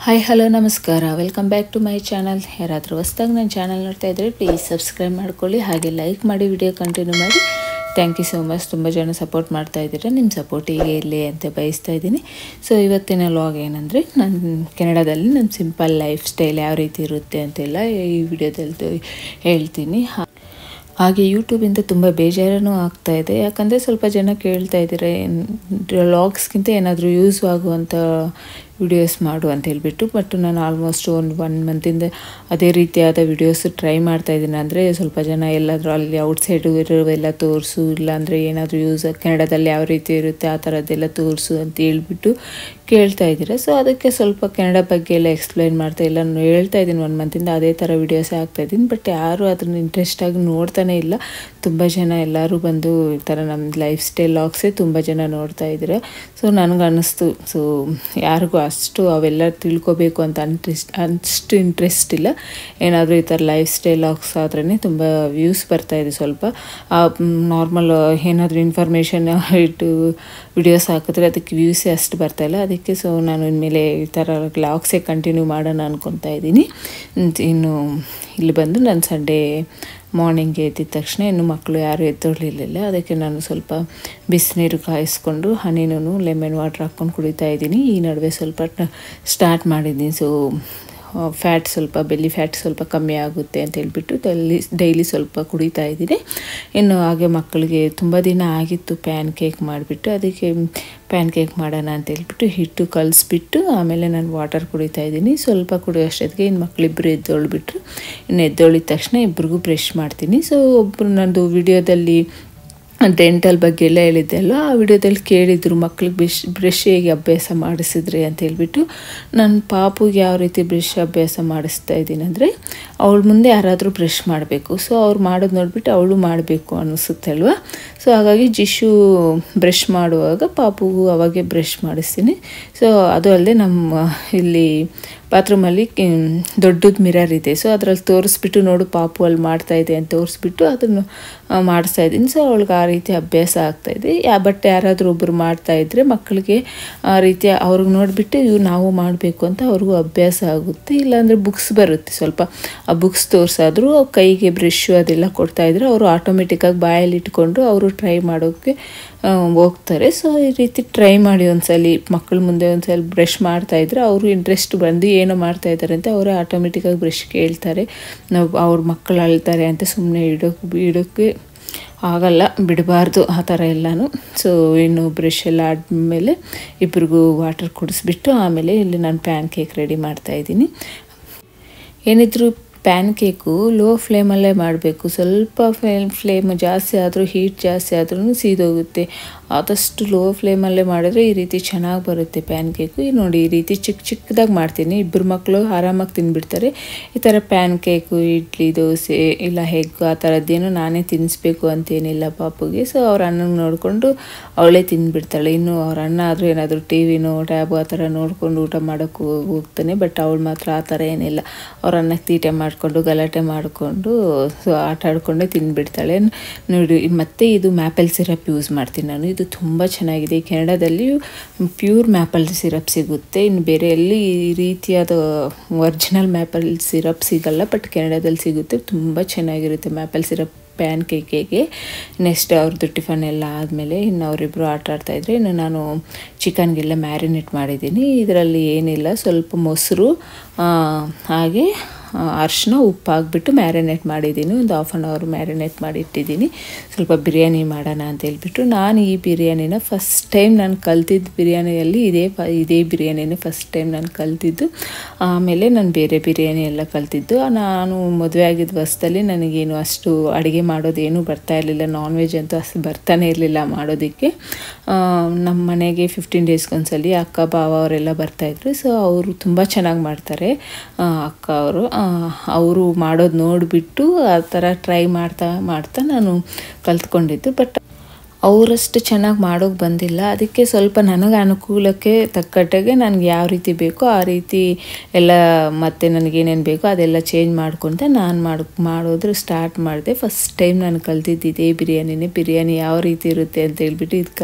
hi hello ನಮಸ್ಕಾರ welcome back to my channel ಯಾರಾದರೂ ಹೊಸ್ದಾಗಿ ನನ್ನ ಚಾನಲ್ ನೋಡ್ತಾ ಇದ್ದರೆ ಪ್ಲೀಸ್ ಸಬ್ಸ್ಕ್ರೈಬ್ ಮಾಡ್ಕೊಳ್ಳಿ ಹಾಗೆ ಲೈಕ್ ಮಾಡಿ ವಿಡಿಯೋ ಕಂಟಿನ್ಯೂ ಮಾಡಿ ಥ್ಯಾಂಕ್ ಯು ಸೋ ಮಚ್ ತುಂಬ ಜನ ಸಪೋರ್ಟ್ ಮಾಡ್ತಾ ಇದ್ದೀರಾ ನಿಮ್ಮ ಸಪೋರ್ಟ್ ಹೀಗೆ ಇರಲಿ ಅಂತ ಬಯಸ್ತಾ ಇದ್ದೀನಿ ಸೊ ಇವತ್ತಿನ ಲಾಗ್ ಏನಂದರೆ ನಾನು ಕೆನಡಾದಲ್ಲಿ ನನ್ನ ಸಿಂಪಲ್ ಲೈಫ್ ಸ್ಟೈಲ್ ಯಾವ ರೀತಿ ಇರುತ್ತೆ ಅಂತೆಲ್ಲ ಈ ವಿಡಿಯೋದಲ್ಲಿ ಹೇಳ್ತೀನಿ ಹಾ- ಹಾಗೆ ಯೂಟ್ಯೂಬಿಂದ ತುಂಬ ಬೇಜಾರನೂ ಆಗ್ತಾ ಇದೆ ಯಾಕಂದರೆ ಸ್ವಲ್ಪ ಜನ ಕೇಳ್ತಾ ಇದ್ದಾರೆ ಲಾಗ್ಸ್ಗಿಂತ ಏನಾದರೂ ಯೂಸ್ ಆಗುವಂಥ ವಿಡಿಯೋಸ್ ಮಾಡು ಅಂತ ಹೇಳಿಬಿಟ್ಟು ಬಟ್ ನಾನು ಆಲ್ಮೋಸ್ಟ್ ಒಂದು ಒನ್ ಮಂತಿಂದ ಅದೇ ರೀತಿಯಾದ ವಿಡಿಯೋಸ್ ಟ್ರೈ ಮಾಡ್ತಾ ಇದ್ದೀನಿ ಅಂದರೆ ಸ್ವಲ್ಪ ಜನ ಎಲ್ಲಾದರೂ ಅಲ್ಲಿ ಔಟ್ಸೈಡು ಇರೋವೆಲ್ಲ ತೋರಿಸು ಇಲ್ಲಾಂದರೆ ಏನಾದರೂ ಯೂಸ್ ಕೆನಡಾದಲ್ಲಿ ಯಾವ ರೀತಿ ಇರುತ್ತೆ ಆ ಥರದ್ದೆಲ್ಲ ತೋರಿಸು ಅಂತ ಹೇಳ್ಬಿಟ್ಟು ಕೇಳ್ತಾ ಇದ್ದೀರಾ ಸೊ ಅದಕ್ಕೆ ಸ್ವಲ್ಪ ಕನ್ನಡ ಬಗ್ಗೆ ಎಲ್ಲ ಎಕ್ಸ್ಪ್ಲೈನ್ ಮಾಡ್ತಾ ಇಲ್ಲ ನಾನು ಹೇಳ್ತಾ ಇದ್ದೀನಿ ಒನ್ ಮಂತಿಂದ ಅದೇ ಥರ ವಿಡಿಯೋಸ್ ಹಾಕ್ತಾ ಇದ್ದೀನಿ ಬಟ್ ಯಾರು ಅದನ್ನು ಇಂಟ್ರೆಸ್ಟಾಗಿ ನೋಡ್ತಾನೆ ಇಲ್ಲ ತುಂಬ ಜನ ಎಲ್ಲರೂ ಬಂದು ಈ ಥರ ನಮ್ಮ ಲೈಫ್ ಸ್ಟೈಲ್ ಲಾಗ್ಸೇ ತುಂಬ ಜನ ನೋಡ್ತಾ ಇದ್ದೀರಾ ಸೊ ನನಗೆ ಅನ್ನಿಸ್ತು ಸೊ ಯಾರಿಗೂ ಅಷ್ಟು ಅವೆಲ್ಲ ತಿಳ್ಕೊಬೇಕು ಅಂತ ಇಂಟ್ರೆಸ್ಟ್ ಅಷ್ಟು ಇಂಟ್ರೆಸ್ಟ್ ಇಲ್ಲ ಏನಾದರೂ ಈ ಥರ ಲೈಫ್ ಸ್ಟೈಲ್ ಲಾಗ್ಸ್ ಆದ್ರೇ ತುಂಬ ವ್ಯೂಸ್ ಬರ್ತಾ ಇದೆ ಸ್ವಲ್ಪ ನಾರ್ಮಲ್ ಏನಾದರೂ ಇನ್ಫಾರ್ಮೇಷನ್ ಇಟ್ಟು ವಿಡಿಯೋಸ್ ಹಾಕಿದ್ರೆ ಅದಕ್ಕೆ ವ್ಯೂಸೇ ಅಷ್ಟು ಬರ್ತಾ ಇಲ್ಲ ಅದಕ್ಕೆ ಸೊ ನಾನು ಇನ್ಮೇಲೆ ಈ ಥರ ಲಾಗ್ಸೇ ಕಂಟಿನ್ಯೂ ಮಾಡೋಣ ಅನ್ಕೊತಾ ಇದ್ದೀನಿ ಇನ್ನು ಇಲ್ಲಿ ಬಂದು ನಾನು ಸಂಡೇ ಮಾರ್ನಿಂಗ್ ಎದ್ದಿದ ತಕ್ಷಣ ಇನ್ನು ಮಕ್ಕಳು ಯಾರು ಎದ್ದೊಳ್ಳಿಲ್ಲ ಅದಕ್ಕೆ ನಾನು ಸ್ವಲ್ಪ ಬಿಸಿನೀರು ಕಾಯಿಸ್ಕೊಂಡು ಹನಿನೂ ಲೆಮನ್ ವಾಟ್ರ್ ಹಾಕ್ಕೊಂಡು ಕುಡಿತಾ ಇದ್ದೀನಿ ಈ ನಡುವೆ ಸ್ವಲ್ಪ ಸ್ಟಾರ್ಟ್ ಮಾಡಿದ್ದೀನಿ ಸೊ ಫ್ಯಾಟ್ ಸ್ವಲ್ಪ ಬೆಲ್ಲಿ ಫ್ಯಾಟ್ ಸ್ವಲ್ಪ ಕಮ್ಮಿ ಆಗುತ್ತೆ ಅಂತ ಹೇಳ್ಬಿಟ್ಟು ಡೈಲಿ ಡೈಲಿ ಸ್ವಲ್ಪ ಕುಡಿತಾ ಇದ್ದೀನಿ ಇನ್ನು ಹಾಗೆ ಮಕ್ಕಳಿಗೆ ತುಂಬ ದಿನ ಆಗಿತ್ತು ಪ್ಯಾನ್ ಕೇಕ್ ಮಾಡಿಬಿಟ್ಟು ಅದಕ್ಕೆ ಪ್ಯಾನ್ ಕೇಕ್ ಮಾಡೋಣ ಅಂತ ಹೇಳ್ಬಿಟ್ಟು ಹಿಟ್ಟು ಕಲಿಸ್ಬಿಟ್ಟು ಆಮೇಲೆ ನಾನು ವಾಟರ್ ಕುಡಿತಾ ಇದ್ದೀನಿ ಸ್ವಲ್ಪ ಕುಡಿಯೋ ಅಷ್ಟೊತ್ತಿಗೆ ಇನ್ನು ಮಕ್ಕಳಿಬ್ಬರು ಎದ್ದೊಳ್ಬಿಟ್ರು ಇನ್ನು ಎದ್ದೊಳಿದ ತಕ್ಷಣ ಇಬ್ರಿಗೂ ಬ್ರಷ್ ಮಾಡ್ತೀನಿ ಸೊ ಒಬ್ಬರು ನಂದು ವಿಡಿಯೋದಲ್ಲಿ ಡೆಂಟಲ್ ಬಗ್ಗೆ ಎಲ್ಲ ಹೇಳಿದ್ದೆ ಅಲ್ಲ ಆ ವಿಡಿಯೋದಲ್ಲಿ ಕೇಳಿದ್ರು ಮಕ್ಳಿಗೆ ಬ್ರಷ್ ಬ್ರಷ್ ಹೇಗೆ ಅಭ್ಯಾಸ ಮಾಡಿಸಿದ್ರಿ ಅಂತ ಹೇಳ್ಬಿಟ್ಟು ನನ್ನ ಪಾಪುಗೆ ಯಾವ ರೀತಿ ಬ್ರಷ್ ಅಭ್ಯಾಸ ಮಾಡಿಸ್ತಾ ಇದ್ದೀನಿ ಅಂದರೆ ಅವಳ ಮುಂದೆ ಯಾರಾದರೂ ಬ್ರಷ್ ಮಾಡಬೇಕು ಸೊ ಅವ್ರು ಮಾಡೋದು ನೋಡಿಬಿಟ್ಟು ಅವಳು ಮಾಡಬೇಕು ಅನ್ನಿಸುತ್ತೆ ಅಲ್ವಾ ಸೊ ಹಾಗಾಗಿ ಜಿಶು ಬ್ರಷ್ ಮಾಡುವಾಗ ಪಾಪುಗೂ ಅವಾಗೆ ಬ್ರಷ್ ಮಾಡಿಸ್ತೀನಿ ಸೊ ಅದು ಅಲ್ಲದೆ ನಮ್ಮ ಇಲ್ಲಿ ಬಾತ್ರೂಮಲ್ಲಿ ದೊಡ್ಡದು ಮಿರರ್ ಇದೆ ಸೊ ಅದರಲ್ಲಿ ತೋರಿಸ್ಬಿಟ್ಟು ನೋಡು ಪಾಪು ಅಲ್ಲಿ ಮಾಡ್ತಾ ಇದೆ ಅಂತ ತೋರಿಸ್ಬಿಟ್ಟು ಅದನ್ನು ಆ, ಮಾಡಿಸ್ತಾ ಇದ್ದೀನಿ ಸೊ ಅವಳಿಗೆ ಆ ರೀತಿ ಅಭ್ಯಾಸ ಆಗ್ತಾ ಇದೆ ಯಾ ಬಟ್ ಯಾರಾದರೂ ಒಬ್ಬರು ಮಾಡ್ತಾ ಇದ್ದರೆ ಮಕ್ಕಳಿಗೆ ಆ ರೀತಿ ಅವ್ರಿಗೆ ನೋಡಿಬಿಟ್ಟು ಇವು ನಾವು ಮಾಡಬೇಕು ಅಂತ ಅವ್ರಿಗೂ ಅಭ್ಯಾಸ ಆಗುತ್ತೆ ಇಲ್ಲಾಂದರೆ ಬುಕ್ಸ್ ಬರುತ್ತೆ ಸ್ವಲ್ಪ ಆ ಬುಕ್ಸ್ ತೋರಿಸಾದ್ರು ಕೈಗೆ ಬ್ರಷು ಅದೆಲ್ಲ ಕೊಡ್ತಾ ಇದ್ರೆ ಅವರು ಆಟೋಮೆಟಿಕ್ಕಾಗಿ ಬಾಯಲ್ಲಿ ಇಟ್ಕೊಂಡು ಅವರು ಟ್ರೈ ಮಾಡೋಕ್ಕೆ ಆ, ಹೋಗ್ತಾರೆ ಸೊ ಈ ರೀತಿ ಟ್ರೈ ಮಾಡಿ ಒಂದ್ಸಲಿ ಮಕ್ಕಳ ಮುಂದೆ ಒಂದ್ಸಲ ಬ್ರಷ್ ಮಾಡ್ತಾ ಇದ್ರೆ ಅವರು ಇಂಟ್ರೆಸ್ಟ್ ಬಂದು ಏನೋ ಮಾಡ್ತಾ ಇದ್ದಾರೆ ಅಂತ ಅವರೇ ಆಟೋಮೆಟಿಕ್ಕಾಗಿ ಬ್ರಷ್ ಕೇಳ್ತಾರೆ ನಾವು ಅವ್ರ ಮಕ್ಕಳು ಅಳ್ತಾರೆ ಅಂತ ಸುಮ್ಮನೆ ಇಡೋಕೆ ಇಡೋಕ್ಕೆ ಆಗಲ್ಲ ಬಿಡಬಾರ್ದು ಆ ಥರ ಎಲ್ಲನೂ ಸೊ ಇನ್ನು ಬ್ರಷ್ ಎಲ್ಲ ಆದಮೇಲೆ ಇಬ್ರಿಗೂ ವಾಟರ್ ಕುಡಿಸ್ಬಿಟ್ಟು ಆಮೇಲೆ ಇಲ್ಲಿ ನಾನು ಪ್ಯಾನ್ ಕೇಕ್ ರೆಡಿ ಮಾಡ್ತಾಯಿದ್ದೀನಿ ಏನಿದ್ರು ಪ್ಯಾನ್ ಕೇಕು ಲೋ ಫ್ಲೇಮಲ್ಲೇ ಮಾಡಬೇಕು ಸ್ವಲ್ಪ ಫ್ಲೇಮ್ ಫ್ಲೇಮ್ ಜಾಸ್ತಿ ಆದರೂ ಹೀಟ್ ಜಾಸ್ತಿ ಆದ್ರೂ ಸೀದೋಗುತ್ತೆ ಆದಷ್ಟು ಲೋ ಫ್ಲೇಮಲ್ಲೇ ಮಾಡಿದ್ರೆ ಈ ರೀತಿ ಚೆನ್ನಾಗಿ ಬರುತ್ತೆ ಪ್ಯಾನ್ ಕೇಕು ಈ ನೋಡಿ ಈ ರೀತಿ ಚಿಕ್ಕ ಚಿಕ್ಕದಾಗಿ ಮಾಡ್ತೀನಿ ಇಬ್ಬರು ಮಕ್ಕಳು ಆರಾಮಾಗಿ ತಿಂದ್ಬಿಡ್ತಾರೆ ಈ ಥರ ಪ್ಯಾನ್ ಕೇಕು ಇಡ್ಲಿ ದೋಸೆ ಇಲ್ಲ ಹೆಗ್ಗು ಆ ಥರದ್ದೇನು ನಾನೇ ತಿನ್ನಿಸ್ಬೇಕು ಅಂತೇನಿಲ್ಲ ಪಾಪುಗೆ ಸೊ ಅವ್ರ ಅಣ್ಣನ ನೋಡಿಕೊಂಡು ಅವಳೇ ತಿಂದ್ಬಿಡ್ತಾಳೆ ಇನ್ನು ಅವ್ರ ಅಣ್ಣ ಆದರೂ ಏನಾದರೂ ಟಿ ವಿನೋ ಟ್ಯಾಬು ಆ ಥರ ನೋಡ್ಕೊಂಡು ಊಟ ಮಾಡೋಕ್ಕೆ ಹೋಗ್ತಾನೆ ಬಟ್ ಅವಳು ಮಾತ್ರ ಆ ಥರ ಏನಿಲ್ಲ ಅವ್ರ ಅನ್ನಕ್ಕೆ ತೀಟೆ ಮಾಡಿಕೊಂಡು ಗಲಾಟೆ ಮಾಡಿಕೊಂಡು ಸೊ ಆಟ ಆಡ್ಕೊಂಡೇ ತಿಂದ್ಬಿಡ್ತಾಳೆ ನೋಡಿ ಮತ್ತೆ ಇದು ಮ್ಯಾಪಲ್ ಸಿರಪ್ ಯೂಸ್ ಮಾಡ್ತೀನಿ ನಾನು ಇದು ತುಂಬ ಚೆನ್ನಾಗಿದೆ ಕೆನಡಾದಲ್ಲಿ ಪ್ಯೂರ್ ಮ್ಯಾಪಲ್ ಸಿರಪ್ ಸಿಗುತ್ತೆ ಇನ್ನು ಬೇರೆ ಎಲ್ಲಿ ಈ ರೀತಿಯಾದ ಒರಿಜಿನಲ್ ಮ್ಯಾಪಲ್ ಸಿರಪ್ ಸಿಗಲ್ಲ ಬಟ್ ಕೆನಡಾದಲ್ಲಿ ಸಿಗುತ್ತೆ ತುಂಬ ಚೆನ್ನಾಗಿರುತ್ತೆ ಮ್ಯಾಪಲ್ ಸಿರಪ್ ಪ್ಯಾನ್ ಕೇಕಿಗೆ ನೆಕ್ಸ್ಟ್ ಅವ್ರದ್ದು ಟಿಫನ್ ಎಲ್ಲ ಆದಮೇಲೆ ಇನ್ನು ಅವರಿಬ್ಬರು ಆಟ ಆಡ್ತಾಯಿದ್ರೆ ಇನ್ನು ನಾನು ಚಿಕನ್ಗೆಲ್ಲ ಮ್ಯಾರಿನೇಟ್ ಮಾಡಿದ್ದೀನಿ ಇದರಲ್ಲಿ ಏನಿಲ್ಲ ಸ್ವಲ್ಪ ಮೊಸರು ಆ, ಹಾಗೆ ಆ, ಅರಿಶಿನ ಉಪ್ಪು ಹಾಕ್ಬಿಟ್ಟು ಮ್ಯಾರಿನೇಟ್ ಮಾಡಿದ್ದೀನಿ ಒಂದು ಹಾಫ್ ಆನ್ ಅವರ್ ಮ್ಯಾರಿನೇಟ್ ಮಾಡಿ ಇಟ್ಟಿದ್ದೀನಿ ಸ್ವಲ್ಪ ಬಿರಿಯಾನಿ ಮಾಡೋಣ ಅಂತ ಹೇಳ್ಬಿಟ್ಟು ನಾನು ಈ ಬಿರಿಯಾನಿನ ಫಸ್ಟ್ ಟೈಮ್ ನಾನು ಕಲ್ತಿದ್ದು ಬಿರಿಯಾನಿಯಲ್ಲಿ ಇದೇ ಪ ಇದೇ ಬಿರಿಯಾನಿನೇ ಫಸ್ಟ್ ಟೈಮ್ ನಾನು ಕಲ್ತಿದ್ದು ಆಮೇಲೆ ನಾನು ಬೇರೆ ಬಿರಿಯಾನಿ ಎಲ್ಲ ಕಲ್ತಿದ್ದು ನಾನು ಮದುವೆ ಆಗಿದ್ದ ವರ್ಷದಲ್ಲಿ ನನಗೇನು ಅಷ್ಟು ಅಡುಗೆ ಮಾಡೋದೇನು ಬರ್ತಾ ಇರಲಿಲ್ಲ ನಾನ್ ವೆಜ್ ಅಂತೂ ಅಷ್ಟು ಬರ್ತಾನೆ ಇರಲಿಲ್ಲ ಮಾಡೋದಕ್ಕೆ ಆ, ನಮ್ಮ ಮನೆಗೆ ಫಿಫ್ಟೀನ್ ಡೇಸ್ಗೊಂದ್ಸಲಿ ಅಕ್ಕ ಬಾವ ಅವರೆಲ್ಲ ಬರ್ತಾಯಿದ್ರು ಸೊ ಅವರು ತುಂಬ ಚೆನ್ನಾಗಿ ಮಾಡ್ತಾರೆ ಆ, ಅಕ್ಕ ಅವರು ಅವರು ಮಾಡೋದು ನೋಡಿಬಿಟ್ಟು ಆ ಥರ ಟ್ರೈ ಮಾಡ್ತಾ ಮಾಡ್ತಾ ನಾನು ಕಲ್ತ್ಕೊಂಡಿದ್ದು ಬಟ್ ಅವರಷ್ಟು ಚೆನ್ನಾಗಿ ಮಾಡೋಕೆ ಬಂದಿಲ್ಲ ಅದಕ್ಕೆ ಸ್ವಲ್ಪ ನನಗೆ ಅನುಕೂಲಕ್ಕೆ ತಕ್ಕಟ್ಟಾಗೆ ನನಗೆ ಯಾವ ರೀತಿ ಬೇಕೋ ಆ ರೀತಿ ಎಲ್ಲ ಮತ್ತೆ ನನಗೇನೇನು ಬೇಕೋ ಅದೆಲ್ಲ ಚೇಂಜ್ ಮಾಡ್ಕೊತ ನಾನು ಮಾಡ್ ಮಾಡೋದ್ರ ಸ್ಟಾರ್ಟ್ ಮಾಡಿದೆ ಫಸ್ಟ್ ಟೈಮ್ ನಾನು ಕಲ್ತಿದ್ದು ಇದೇ ಬಿರಿಯಾನಿನೇ ಬಿರಿಯಾನಿ ಯಾವ ರೀತಿ ಇರುತ್ತೆ ಅಂತ ಹೇಳ್ಬಿಟ್ಟು ಇದು ಕ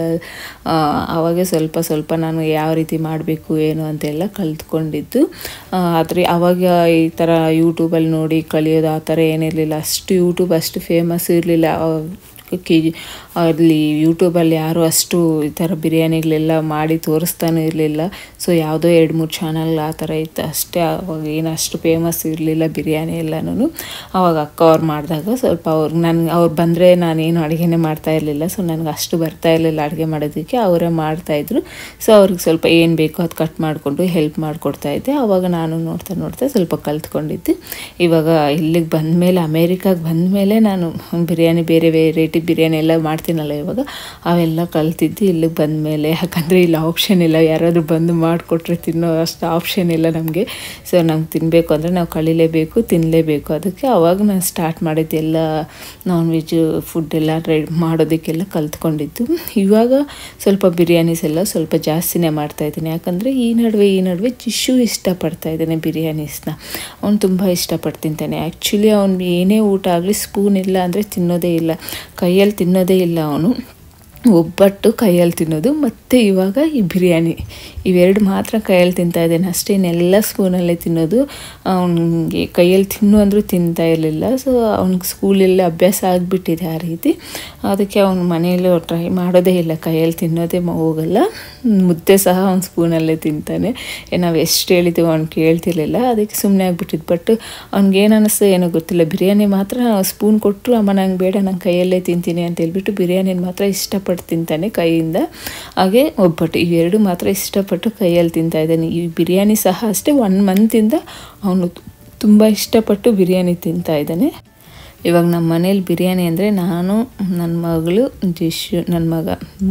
ಆವಾಗೆ ಸ್ವಲ್ಪ ಸ್ವಲ್ಪ ನಾನು ಯಾವ ರೀತಿ ಮಾಡಬೇಕು ಏನು ಅಂತೆಲ್ಲ ಕಲ್ತ್ಕೊಂಡಿದ್ದು ಆದರೆ ಆವಾಗ ಈ ಥರ ಯೂಟ್ಯೂಬಲ್ಲಿ ನೋಡಿ ಕಲಿಯೋದು ಆ ಥರ ಏನಿರಲಿಲ್ಲ ಅಷ್ಟು ಯೂಟ್ಯೂಬ್ ಅಷ್ಟು ಫೇಮಸ್ ಇರಲಿಲ್ಲ ಕೆ ಜಿ ಅಲ್ಲಿ ಯೂಟ್ಯೂಬಲ್ಲಿ ಯಾರು ಅಷ್ಟು ಈ ಥರ ಬಿರಿಯಾನಿಗಳೆಲ್ಲ ಮಾಡಿ ತೋರಿಸ್ತಾನೂ ಇರಲಿಲ್ಲ ಸೊ ಯಾವುದೋ ಎರಡು ಮೂರು ಚಾನಲ್ ಆ ಥರ ಇತ್ತು ಅಷ್ಟೇ ಅವಾಗ ಏನು ಅಷ್ಟು ಫೇಮಸ್ ಇರಲಿಲ್ಲ ಬಿರಿಯಾನಿ ಎಲ್ಲನೂ ಅವಾಗ ಅಕ್ಕ ಅವ್ರು ಮಾಡಿದಾಗ ಸ್ವಲ್ಪ ಅವ್ರು ನನಗೆ ಅವ್ರು ಬಂದರೆ ನಾನೇನು ಅಡುಗೆನೇ ಮಾಡ್ತಾ ಇರಲಿಲ್ಲ ಸೊ ನನಗೆ ಅಷ್ಟು ಬರ್ತಾ ಇರಲಿಲ್ಲ ಅಡುಗೆ ಮಾಡೋದಕ್ಕೆ ಅವರೇ ಮಾಡ್ತಾಯಿದ್ರು ಸೊ ಅವ್ರಿಗೆ ಸ್ವಲ್ಪ ಏನು ಬೇಕೋ ಅದು ಕಟ್ ಮಾಡಿಕೊಂಡು ಹೆಲ್ಪ್ ಮಾಡಿಕೊಡ್ತಾ ಇದ್ದೆ ಆವಾಗ ನಾನು ನೋಡ್ತಾ ನೋಡ್ತಾ ಸ್ವಲ್ಪ ಕಲ್ತ್ಕೊಂಡಿದ್ದೆ ಇವಾಗ ಇಲ್ಲಿಗೆ ಬಂದಮೇಲೆ ಅಮೇರಿಕಾಗೆ ಬಂದಮೇಲೆ ನಾನು ಬಿರಿಯಾನಿ ಬೇರೆ ವೆರೈಟಿ ಬಿರಿಯಾನಿ ಎಲ್ಲ ಮಾಡ್ತೀನಲ್ಲ ಇವಾಗ ಅವೆಲ್ಲ ಕಲ್ತಿದ್ದು ಇಲ್ಲಿಗೆ ಬಂದಮೇಲೆ ಯಾಕಂದರೆ ಇಲ್ಲಿ ಆಪ್ಷನ್ ಇಲ್ಲ ಯಾರಾದರೂ ಬಂದು ಮಾಡಿಕೊಟ್ರೆ ತಿನ್ನೋ ಅಷ್ಟು ಆಪ್ಷನ್ ಇಲ್ಲ ನಮಗೆ ಸೊ ನಮ್ಗೆ ತಿನ್ನಬೇಕು ಅಂದರೆ ನಾವು ಕಳಿಲೇಬೇಕು ತಿನ್ನಲೇಬೇಕು ಅದಕ್ಕೆ ಅವಾಗ ನಾನು ಸ್ಟಾರ್ಟ್ ಮಾಡಿದ್ದು ಎಲ್ಲ ನಾನ್ ವೆಜ್ ಫುಡ್ ಎಲ್ಲ ರೆಡಿ ಮಾಡೋದಕ್ಕೆಲ್ಲ ಕಲ್ತ್ಕೊಂಡಿದ್ದು ಇವಾಗ ಸ್ವಲ್ಪ ಬಿರಿಯಾನೀಸ್ ಎಲ್ಲ ಸ್ವಲ್ಪ ಜಾಸ್ತಿನೇ ಮಾಡ್ತಾಯಿದ್ದೀನಿ ಯಾಕಂದರೆ ಈ ನಡುವೆ ಈ ನಡುವೆ ಜಿಶು ಇಷ್ಟಪಡ್ತಾ ಇದ್ದಾನೆ ಬಿರಿಯಾನೀಸ್ನ ಅವ್ನು ತುಂಬ ಇಷ್ಟಪಟ್ಟು ತಿಂತಾನೆ ಆ್ಯಕ್ಚುಲಿ ಅವ್ನು ಏನೇ ಊಟ ಆಗಲಿ ಸ್ಪೂನ್ ಇಲ್ಲ ಅಂದರೆ ತಿನ್ನೋದೇ ಇಲ್ಲ ಕೈಯಲ್ಲಿ ತಿನ್ನೋದೇ ಇಲ್ಲ ಅವನು ಒಬ್ಬಟ್ಟು ಕೈಯಲ್ಲಿ ತಿನ್ನೋದು ಮತ್ತು ಇವಾಗ ಈ ಬಿರಿಯಾನಿ ಇವೆರಡು ಮಾತ್ರ ಕೈಯಲ್ಲಿ ತಿಂತಾ ಇದ್ದೇನೆ ಅಷ್ಟೇ ಇನ್ನೆಲ್ಲ ಸ್ಪೂನಲ್ಲೇ ತಿನ್ನೋದು ಅವನಿಗೆ ಕೈಯಲ್ಲಿ ತಿನ್ನು ಅಂದರೂ ತಿಂತಾ ಇರಲಿಲ್ಲ ಸೊ ಅವ್ನಿಗೆ ಸ್ಕೂಲಲ್ಲಿ ಅಭ್ಯಾಸ ಆಗಿಬಿಟ್ಟಿದೆ ಆ ರೀತಿ ಅದಕ್ಕೆ ಅವ್ನು ಮನೆಯಲ್ಲೂ ಟ್ರೈ ಮಾಡೋದೇ ಇಲ್ಲ ಕೈಯಲ್ಲಿ ತಿನ್ನೋದೇ ಹೋಗಲ್ಲ ಮುದ್ದೆ ಸಹ ಅವ್ನು ಸ್ಪೂನಲ್ಲೇ ತಿಂತಾನೆ ನಾವು ಎಷ್ಟು ಹೇಳಿದ್ದೀವೋ ಅವ್ನು ಕೇಳ್ತಿರ್ಲಿಲ್ಲ ಅದಕ್ಕೆ ಸುಮ್ಮನೆ ಆಗಿಬಿಟ್ಟಿದ್ದು ಬಟ್ ಅವ್ನಿಗೇನು ಅನ್ನಿಸ್ತು ಏನೋ ಗೊತ್ತಿಲ್ಲ ಬಿರಿಯಾನಿ ಮಾತ್ರ ಸ್ಪೂನ್ ಕೊಟ್ಟರು ಅಮ್ಮ ನಂಗೆ ಬೇಡ ನಂಗೆ ಕೈಯಲ್ಲೇ ತಿಂತೀನಿ ಅಂತ ಹೇಳ್ಬಿಟ್ಟು ಬಿರಿಯಾನಿನ ಮಾತ್ರ ಇಷ್ಟಪಟ್ಟು ತಿಂತಾನೆ ಕೈಯಿಂದ ಹಾಗೆ ಒಬ್ಬಟ್ಟು ಇವೆರಡು ಮಾತ್ರ ಇಷ್ಟಪಟ್ಟು ಕೈಯಲ್ಲಿ ತಿಂತಾ ಇದ್ದಾನೆ ಈ ಬಿರಿಯಾನಿ ಸಹ ಅಷ್ಟೇ ಒನ್ ಮಂತಿಂದ ಅವನು ತುಂಬ ಇಷ್ಟಪಟ್ಟು ಬಿರಿಯಾನಿ ತಿಂತಾ ಇದ್ದಾನೆ ಇವಾಗ ನಮ್ಮ ಮನೇಲಿ ಬಿರಿಯಾನಿ ಅಂದರೆ ನಾನು ನನ್ನ ಮಗಳು ಜಿಶು ನನ್ನ ಮಗ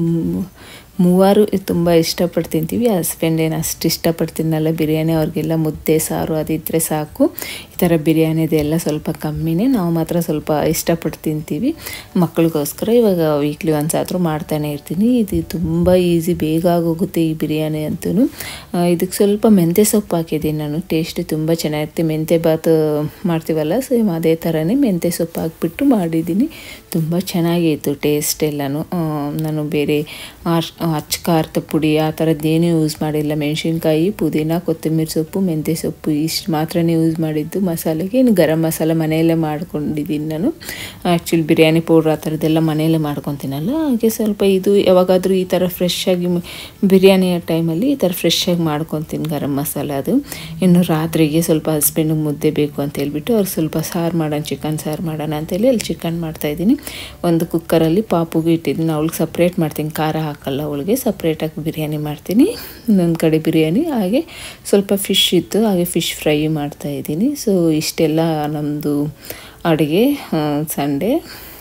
ಮೂವರು ತುಂಬ ಇಷ್ಟಪಟ್ಟು ತಿಂತೀವಿ ಹಸ್ಬೆಂಡ್ ಏನು ಅಷ್ಟು ಇಷ್ಟಪಟ್ಟು ತಿನ್ನಲ್ಲ ಬಿರಿಯಾನಿ ಅವ್ರಿಗೆಲ್ಲ ಮುದ್ದೆ ಸಾರು ಅದಿದ್ದರೆ ಸಾಕು ಈ ಥರ ಬಿರಿಯಾನಿದೆಲ್ಲ ಸ್ವಲ್ಪ ಕಮ್ಮಿನೇ ನಾವು ಮಾತ್ರ ಸ್ವಲ್ಪ ಇಷ್ಟಪಟ್ಟು ತಿಂತೀವಿ ಮಕ್ಕಳಿಗೋಸ್ಕರ ಇವಾಗ ವೀಕ್ಲಿ ಒನ್ಸ್ ಆದರೂ ಮಾಡ್ತಾನೆ ಇರ್ತೀನಿ ಇದು ತುಂಬ ಈಸಿ ಬೇಗ ಆಗೋಗುತ್ತೆ ಈ ಬಿರಿಯಾನಿ ಅಂತೂ ಇದಕ್ಕೆ ಸ್ವಲ್ಪ ಮೆಂತ್ಯ ಸೊಪ್ಪು ಹಾಕಿದ್ದೀನಿ ನಾನು ಟೇಸ್ಟ್ ತುಂಬ ಚೆನ್ನಾಗಿರುತ್ತೆ ಮೆಂತ್ಯ ಬಾತ್ ಮಾಡ್ತೀವಲ್ಲ ಸೇಮ್ ಅದೇ ಥರನೇ ಮೆಂತ್ಯ ಸೊಪ್ಪು ಹಾಕ್ಬಿಟ್ಟು ಮಾಡಿದ್ದೀನಿ ತುಂಬ ಚೆನ್ನಾಗಿತ್ತು ಟೇಸ್ಟ್ ಎಲ್ಲನೂ ನಾನು ಬೇರೆ ಅಚ್ಚ ಖಾರದ ಪುಡಿ ಆ ಥರದ್ದೇನೂ ಯೂಸ್ ಮಾಡಿಲ್ಲ ಮೆಣಸಿನ್ಕಾಯಿ ಪುದೀನ ಕೊತ್ತಂಬರಿ ಸೊಪ್ಪು ಮೆಂತ್ಯ ಸೊಪ್ಪು ಇಷ್ಟು ಮಾತ್ರನೇ ಯೂಸ್ ಮಾಡಿದ್ದು ಮಸಾಲೆಗೆ ಇನ್ನು ಗರಂ ಮಸಾಲ ಮನೆಯಲ್ಲೇ ಮಾಡ್ಕೊಂಡಿದ್ದೀನಿ ನಾನು ಆ್ಯಕ್ಚುಲಿ ಬಿರಿಯಾನಿ ಪೌಡ್ರ್ ಆ ಥರದ್ದೆಲ್ಲ ಮನೆಯಲ್ಲೇ ಮಾಡ್ಕೊತೀನಲ್ಲ ಹಾಗೆ ಸ್ವಲ್ಪ ಇದು ಯಾವಾಗಾದರೂ ಈ ಥರ ಫ್ರೆಶ್ ಆಗಿ ಬಿರಿಯಾನಿಯ ಟೈಮಲ್ಲಿ ಈ ಥರ ಫ್ರೆಶ್ ಆಗಿ ಮಾಡ್ಕೊತೀನಿ ಗರಂ ಮಸಾಲ ಅದು ಇನ್ನು ರಾತ್ರಿಗೆ ಸ್ವಲ್ಪ ಹಸ್ಬೆಂಡಿಗೆ ಮುದ್ದೆ ಬೇಕು ಅಂತ ಹೇಳ್ಬಿಟ್ಟು ಅವ್ರಿಗೆ ಸ್ವಲ್ಪ ಸಾರು ಮಾಡೋಣ ಚಿಕನ್ ಸಾರು ಮಾಡೋಣ ಅಂತೇಳಿ ಅಲ್ಲಿ ಚಿಕನ್ ಮಾಡ್ತಾಯಿದ್ದೀನಿ ಒಂದು ಕುಕ್ಕರಲ್ಲಿ ಪಾಪುಗೆ ಇಟ್ಟಿದ್ದೀನಿ ಅವಳಿಗೆ ಸಪ್ರೇಟ್ ಮಾಡ್ತೀನಿ ಖಾರ ಹಾಕಲ್ಲ ಅವಳಿಗೆ ಸಪ್ರೇಟಾಗಿ ಬಿರಿಯಾನಿ ಮಾಡ್ತೀನಿ ಇನ್ನೊಂದು ಕಡೆ ಬಿರಿಯಾನಿ ಹಾಗೆ ಸ್ವಲ್ಪ ಫಿಶ್ ಇತ್ತು ಹಾಗೆ ಫಿಶ್ ಫ್ರೈ ಮಾಡ್ತಾಯಿದ್ದೀನಿ ಸೊ ಇಷ್ಟೆಲ್ಲ ನಮ್ಮದು ಅಡುಗೆ ಸಂಡೇ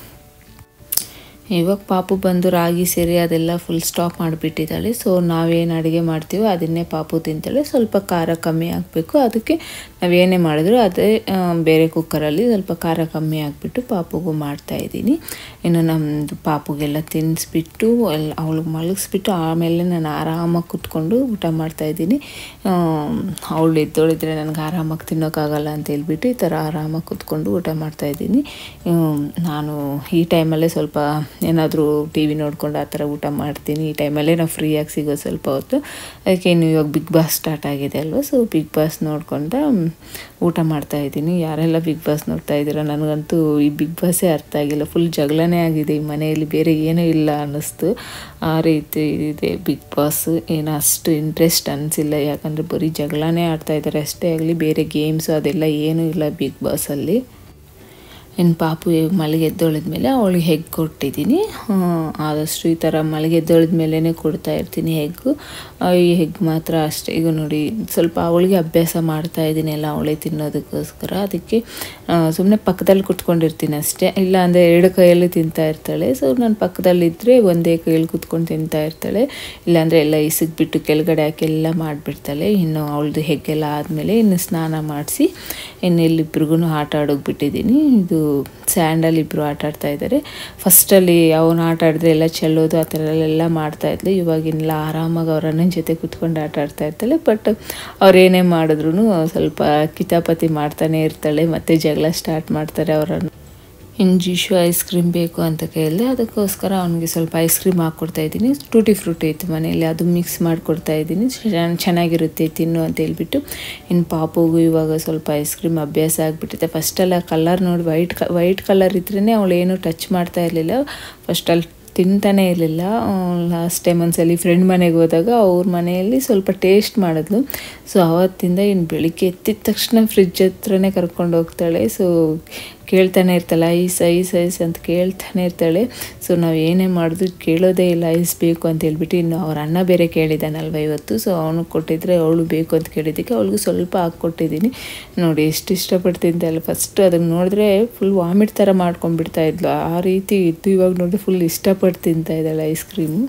ಇವಾಗ ಪಾಪು ಬಂದು ರಾಗಿ ಸೇರಿ ಅದೆಲ್ಲ ಫುಲ್ ಸ್ಟಾಪ್ ಮಾಡಿಬಿಟ್ಟಿದ್ದಾಳೆ ಸೊ ನಾವೇನು ಅಡುಗೆ ಮಾಡ್ತೀವೋ ಅದನ್ನೇ ಪಾಪು ತಿಂತಾಳೆ ಸ್ವಲ್ಪ ಖಾರ ಕಮ್ಮಿ ಹಾಕಬೇಕು ಅದಕ್ಕೆ ನಾವೇನೇ ಮಾಡಿದ್ರು ಅದೇ ಬೇರೆ ಕುಕ್ಕರಲ್ಲಿ ಸ್ವಲ್ಪ ಖಾರ ಕಮ್ಮಿ ಹಾಕ್ಬಿಟ್ಟು ಪಾಪುಗೂ ಮಾಡ್ತಾಯಿದ್ದೀನಿ ಇನ್ನು ನಮ್ಮದು ಪಾಪುಗೆಲ್ಲ ತಿನ್ನಿಸ್ಬಿಟ್ಟು ಎಲ್ಲ ಅವಳಿಗೆ ಮಲಗಿಸ್ಬಿಟ್ಟು ಆಮೇಲೆ ನಾನು ಆರಾಮಾಗಿ ಕುತ್ಕೊಂಡು ಊಟ ಮಾಡ್ತಾಯಿದ್ದೀನಿ ಅವಳು ಎದ್ದೋಳಿದ್ರೆ ನನಗೆ ಆರಾಮಾಗಿ ತಿನ್ನೋಕ್ಕಾಗಲ್ಲ ಅಂತ ಹೇಳ್ಬಿಟ್ಟು ಈ ಥರ ಆರಾಮಾಗಿ ಕುತ್ಕೊಂಡು ಊಟ ಮಾಡ್ತಾಯಿದ್ದೀನಿ ನಾನು ಈ ಟೈಮಲ್ಲೇ ಸ್ವಲ್ಪ ಏನಾದರೂ ಟಿ ವಿ ನೋಡ್ಕೊಂಡು ಆ ಥರ ಊಟ ಮಾಡ್ತೀನಿ ಈ ಟೈಮಲ್ಲೇ ನಾವು ಫ್ರೀಯಾಗಿ ಸಿಗೋದು ಸ್ವಲ್ಪ ಹೊತ್ತು ಅದಕ್ಕೆ ಇನ್ನು ಇವಾಗ ಬಿಗ್ ಬಾಸ್ ಸ್ಟಾರ್ಟ್ ಆಗಿದೆ ಅಲ್ವಾ ಸೊ ಬಿಗ್ ಬಾಸ್ ನೋಡ್ಕೊಂಡು ಊಟ ಮಾಡ್ತಾಯಿದ್ದೀನಿ ಯಾರೆಲ್ಲ ಬಿಗ್ ಬಾಸ್ ನೋಡ್ತಾ ಇದ್ದೀರಾ ನನಗಂತೂ ಈ ಬಿಗ್ ಬಾಸೇ ಅರ್ಥ ಆಗಿಲ್ಲ ಫುಲ್ ಜಗಳನೇ ಆಗಿದೆ ಈ ಮನೆಯಲ್ಲಿ ಬೇರೆ ಏನೂ ಇಲ್ಲ ಅನ್ನಿಸ್ತು ಆ ರೀತಿ ಇದೆ ಬಿಗ್ ಬಾಸ್ ಏನು ಅಷ್ಟು ಇಂಟ್ರೆಸ್ಟ್ ಅನಿಸಿಲ್ಲ ಯಾಕಂದರೆ ಬರೀ ಜಗಳನೇ ಆಡ್ತಾ ಇದ್ದಾರೆ ಅಷ್ಟೇ ಆಗಲಿ ಬೇರೆ ಗೇಮ್ಸು ಅದೆಲ್ಲ ಏನೂ ಇಲ್ಲ ಬಿಗ್ ಬಾಸಲ್ಲಿ ಇನ್ನು ಪಾಪು ಮಲಗಿ ಎದ್ದೊಳಿದ್ಮೇಲೆ ಅವಳಿಗೆ ಹೆಗ್ ಕೊಟ್ಟಿದ್ದೀನಿ ಆದಷ್ಟು ಈ ಥರ ಮಲಗಿ ಎದ್ದೊಳಿದ ಮೇಲೇ ಕೊಡ್ತಾ ಇರ್ತೀನಿ ಹೆಗ್ಗು ಈ ಹೆಗ್ ಮಾತ್ರ ಅಷ್ಟೇ ಈಗ ನೋಡಿ ಸ್ವಲ್ಪ ಅವಳಿಗೆ ಅಭ್ಯಾಸ ಮಾಡ್ತಾ ಇದ್ದೀನಿ ಎಲ್ಲ ಅವಳೇ ತಿನ್ನೋದಕ್ಕೋಸ್ಕರ ಅದಕ್ಕೆ ಸುಮ್ಮನೆ ಪಕ್ಕದಲ್ಲಿ ಕುತ್ಕೊಂಡಿರ್ತೀನಿ ಅಷ್ಟೇ ಇಲ್ಲ ಅಂದರೆ ಎರಡು ಕೈಯಲ್ಲಿ ತಿಂತಾ ಇರ್ತಾಳೆ ಸೊ ನಾನು ಪಕ್ಕದಲ್ಲಿದ್ದರೆ ಒಂದೇ ಕೈಯಲ್ಲಿ ಕುತ್ಕೊಂಡು ತಿಂತಾ ಇರ್ತಾಳೆ ಇಲ್ಲಾಂದರೆ ಎಲ್ಲ ಇಸಿದ್ಬಿಟ್ಟು ಕೆಳಗಡೆ ಹಾಕಿ ಎಲ್ಲ ಮಾಡಿಬಿಡ್ತಾಳೆ ಇನ್ನು ಅವಳದು ಹೆಗ್ಗೆಲ್ಲ ಆದಮೇಲೆ ಇನ್ನು ಸ್ನಾನ ಮಾಡಿಸಿ ಇನ್ನು ಇಲ್ಲಿಬ್ರಿಗೂ ಆಟ ಆಡೋಕೆ ಬಿಟ್ಟಿದ್ದೀನಿ ಇದು ಸ್ಯಾಂಡಲ್ಲಿ ಇಬ್ಬರು ಆಟ ಆಡ್ತಾ ಇದ್ದಾರೆ ಫಸ್ಟಲ್ಲಿ ಅವನು ಆಟ ಆಡಿದ್ರೆ ಎಲ್ಲ ಚೆಲ್ಲೋದು ಆ ಥರ ಎಲ್ಲ ಮಾಡ್ತಾ ಇದ್ಲು ಇವಾಗಿನ್ನೆಲ್ಲ ಆರಾಮಾಗಿ ಅವ್ರ ಅಣ್ಣನ ಜೊತೆ ಕುತ್ಕೊಂಡು ಆಟ ಆಡ್ತಾ ಇರ್ತಾಳೆ ಬಟ್ ಅವ್ರು ಏನೇ ಮಾಡಿದ್ರು ಸ್ವಲ್ಪ ಕಿತಾಪತಿ ಮಾಡ್ತಾನೆ ಇರ್ತಾಳೆ ಮತ್ತೆ ಜಗಳ ಸ್ಟಾರ್ಟ್ ಮಾಡ್ತಾರೆ ಅವರನ್ನು ಇನ್ನು ಜಿಶು ಐಸ್ ಕ್ರೀಮ್ ಬೇಕು ಅಂತ ಕೇಳಿದೆ ಅದಕ್ಕೋಸ್ಕರ ಅವನಿಗೆ ಸ್ವಲ್ಪ ಐಸ್ ಕ್ರೀಮ್ ಹಾಕ್ಕೊಡ್ತಾ ಇದ್ದೀನಿ ಟೂಟಿ ಫ್ರೂಟಿ ಇತ್ತು ಮನೆಯಲ್ಲಿ ಅದು ಮಿಕ್ಸ್ ಮಾಡಿಕೊಡ್ತಾ ಇದ್ದೀನಿ ಚೆನ್ನಾಗಿರುತ್ತೆ ತಿನ್ನು ಅಂತ ಹೇಳ್ಬಿಟ್ಟು ಇನ್ನು ಪಾಪುಗೂ ಇವಾಗ ಸ್ವಲ್ಪ ಐಸ್ ಕ್ರೀಮ್ ಅಭ್ಯಾಸ ಆಗಿಬಿಟ್ಟಿದೆ ಫಸ್ಟೆಲ್ಲ ಕಲರ್ ನೋಡಿ ವೈಟ್ ಕ ವೈಟ್ ಕಲರ್ ಇದ್ರೇ ಅವಳು ಏನೂ ಟಚ್ ಮಾಡ್ತಾ ಇರಲಿಲ್ಲ ಫಸ್ಟಲ್ಲಿ ತಿಂತಾನೇ ಇರಲಿಲ್ಲ ಲಾಸ್ಟ್ ಟೈಮ್ ಒಂದ್ಸಲಿ ಫ್ರೆಂಡ್ ಮನೆಗೆ ಹೋದಾಗ ಅವ್ರ ಮನೆಯಲ್ಲಿ ಸ್ವಲ್ಪ ಟೇಸ್ಟ್ ಮಾಡಿದ್ಲು ಸೊ ಆವತ್ತಿಂದ ಇನ್ನು ಬೆಳಿಗ್ಗೆ ಎತ್ತಿದ ತಕ್ಷಣ ಫ್ರಿಜ್ ಹತ್ರನೇ ಕರ್ಕೊಂಡು ಹೋಗ್ತಾಳೆ ಸೊ ಕೇಳ್ತಾನೆ ಇರ್ತಾಳೆ ಐಸ್ ಐಸ್ ಐಸ್ ಅಂತ ಕೇಳ್ತಾನೆ ಇರ್ತಾಳೆ ಸೊ ನಾವು ಏನೇ ಮಾಡಿದ್ರು ಕೇಳೋದೇ ಇಲ್ಲ ಐಸ್ ಬೇಕು ಅಂತ ಹೇಳ್ಬಿಟ್ಟು ಇನ್ನು ಅವ್ರ ಅಣ್ಣ ಬೇರೆ ಕೇಳಿದ್ದಾನಲ್ವ ಇವತ್ತು ಸೊ ಅವನು ಕೊಟ್ಟಿದ್ರೆ ಅವಳು ಬೇಕು ಅಂತ ಕೇಳಿದ್ದಕ್ಕೆ ಅವಳಿಗೂ ಸ್ವಲ್ಪ ಹಾಕ್ಕೊಟ್ಟಿದ್ದೀನಿ ನೋಡಿ ಎಷ್ಟು ಇಷ್ಟಪಟ್ಟು ತಿಂತಲ್ಲ ಫಸ್ಟ್ ಅದನ್ನು ನೋಡಿದ್ರೆ ಫುಲ್ ವಾಮಿಟ್ ಥರ ಮಾಡ್ಕೊಂಡ್ಬಿಡ್ತಾ ಇದ್ಲು ಆ ರೀತಿ ಇದ್ದು ಇವಾಗ ನೋಡಿದ್ರೆ ಫುಲ್ ಇಷ್ಟಪಟ್ಟು ತಿಂತಾ ಇದ್ದಾಳೆ ಐಸ್ ಕ್ರೀಮು